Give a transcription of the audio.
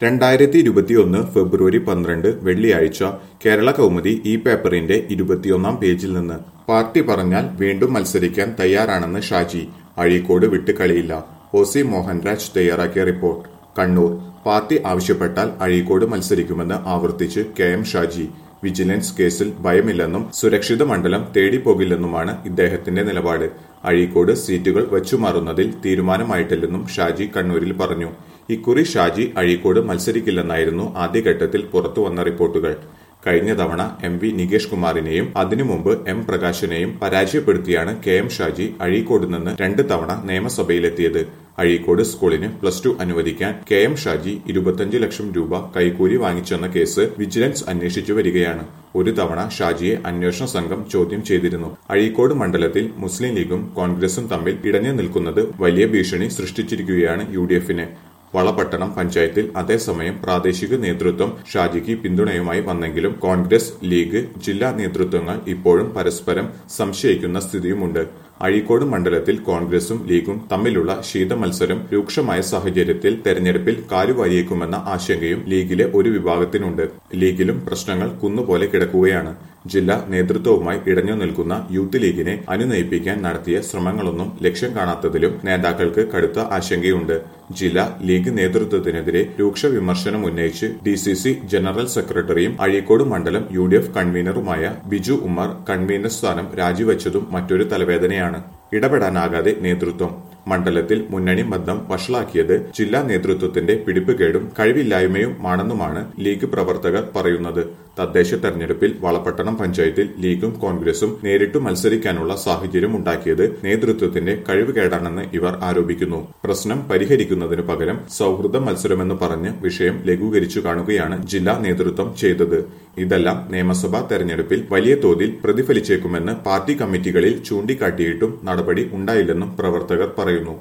രണ്ടായിരത്തി ഇരുപത്തിയൊന്ന് ഫെബ്രുവരി പന്ത്രണ്ട് വെള്ളിയാഴ്ച കേരള കൗമുദി ഈ പേപ്പറിന്റെ ഇരുപത്തിയൊന്നാം പേജിൽ നിന്ന് പാർട്ടി പറഞ്ഞാൽ വീണ്ടും മത്സരിക്കാൻ തയ്യാറാണെന്ന് ഷാജി അഴീക്കോട് വിട്ടുകളിയില്ല ഒ സി മോഹൻരാജ് തയ്യാറാക്കിയ റിപ്പോർട്ട് കണ്ണൂർ പാർട്ടി ആവശ്യപ്പെട്ടാൽ അഴീക്കോട് മത്സരിക്കുമെന്ന് ആവർത്തിച്ച് കെ എം ഷാജി വിജിലൻസ് കേസിൽ ഭയമില്ലെന്നും സുരക്ഷിത മണ്ഡലം തേടിപ്പോകില്ലെന്നുമാണ് ഇദ്ദേഹത്തിന്റെ നിലപാട് അഴീക്കോട് സീറ്റുകൾ വച്ചുമാറുന്നതിൽ തീരുമാനമായിട്ടില്ലെന്നും ഷാജി കണ്ണൂരിൽ പറഞ്ഞു ഇക്കുറി ഷാജി അഴീക്കോട് മത്സരിക്കില്ലെന്നായിരുന്നു ആദ്യഘട്ടത്തിൽ പുറത്തുവന്ന റിപ്പോർട്ടുകൾ കഴിഞ്ഞ തവണ എം വി നികേഷ് കുമാറിനെയും അതിനു മുമ്പ് എം പ്രകാശിനെയും പരാജയപ്പെടുത്തിയാണ് കെ എം ഷാജി അഴീക്കോട് നിന്ന് രണ്ട് തവണ നിയമസഭയിലെത്തിയത് അഴീക്കോട് സ്കൂളിന് പ്ലസ് ടു അനുവദിക്കാൻ കെ എം ഷാജി ഇരുപത്തഞ്ച് ലക്ഷം രൂപ കൈക്കൂലി വാങ്ങിച്ചെന്ന കേസ് വിജിലൻസ് അന്വേഷിച്ചു വരികയാണ് ഒരു തവണ ഷാജിയെ അന്വേഷണ സംഘം ചോദ്യം ചെയ്തിരുന്നു അഴീക്കോട് മണ്ഡലത്തിൽ മുസ്ലിം ലീഗും കോൺഗ്രസും തമ്മിൽ ഇടഞ്ഞു നിൽക്കുന്നത് വലിയ ഭീഷണി സൃഷ്ടിച്ചിരിക്കുകയാണ് യു ഡി എഫിന് വളപട്ടണം പഞ്ചായത്തിൽ അതേസമയം പ്രാദേശിക നേതൃത്വം ഷാജിക്ക് പിന്തുണയുമായി വന്നെങ്കിലും കോൺഗ്രസ് ലീഗ് ജില്ലാ നേതൃത്വങ്ങൾ ഇപ്പോഴും പരസ്പരം സംശയിക്കുന്ന സ്ഥിതിയുമുണ്ട് അഴീക്കോട് മണ്ഡലത്തിൽ കോൺഗ്രസും ലീഗും തമ്മിലുള്ള ശീത മത്സരം രൂക്ഷമായ സാഹചര്യത്തിൽ തെരഞ്ഞെടുപ്പിൽ കാലുവാരിയേക്കുമെന്ന ആശങ്കയും ലീഗിലെ ഒരു വിഭാഗത്തിനുണ്ട് ലീഗിലും പ്രശ്നങ്ങൾ കുന്നുപോലെ കിടക്കുകയാണ് ജില്ലാ നേതൃത്വവുമായി ഇടഞ്ഞു നിൽക്കുന്ന യൂത്ത് ലീഗിനെ അനുനയിപ്പിക്കാൻ നടത്തിയ ശ്രമങ്ങളൊന്നും ലക്ഷ്യം കാണാത്തതിലും നേതാക്കൾക്ക് കടുത്ത ആശങ്കയുണ്ട് ജില്ലാ ലീഗ് നേതൃത്വത്തിനെതിരെ രൂക്ഷ വിമർശനം ഉന്നയിച്ച് ഡി സി സി ജനറൽ സെക്രട്ടറിയും അഴീക്കോട് മണ്ഡലം യു ഡി എഫ് കൺവീനറുമായ ബിജു ഉമ്മർ കൺവീനർ സ്ഥാനം രാജിവെച്ചതും മറ്റൊരു തലവേദനയാണ് ഇടപെടാനാകാതെ നേതൃത്വം മണ്ഡലത്തിൽ മുന്നണി ബന്ധം വഷളാക്കിയത് ജില്ലാ നേതൃത്വത്തിന്റെ പിടിപ്പുകേടും കഴിവില്ലായ്മയുമാണെന്നുമാണ് ലീഗ് പ്രവർത്തകർ പറയുന്നത് തദ്ദേശ തെരഞ്ഞെടുപ്പിൽ വളപട്ടണം പഞ്ചായത്തിൽ ലീഗും കോൺഗ്രസും നേരിട്ടു മത്സരിക്കാനുള്ള സാഹചര്യം ഉണ്ടാക്കിയത് നേതൃത്വത്തിന്റെ കഴിവുകേടാണെന്ന് ഇവർ ആരോപിക്കുന്നു പ്രശ്നം പരിഹരിക്കുന്നതിനു പകരം സൗഹൃദ മത്സരമെന്ന് പറഞ്ഞ് വിഷയം ലഘൂകരിച്ചു കാണുകയാണ് ജില്ലാ നേതൃത്വം ചെയ്തത് ഇതെല്ലാം നിയമസഭാ തെരഞ്ഞെടുപ്പിൽ വലിയ തോതിൽ പ്രതിഫലിച്ചേക്കുമെന്ന് പാർട്ടി കമ്മിറ്റികളിൽ ചൂണ്ടിക്കാട്ടിയിട്ടും നടപടി ഉണ്ടായില്ലെന്നും പ്രവർത്തകർ പറയുന്നു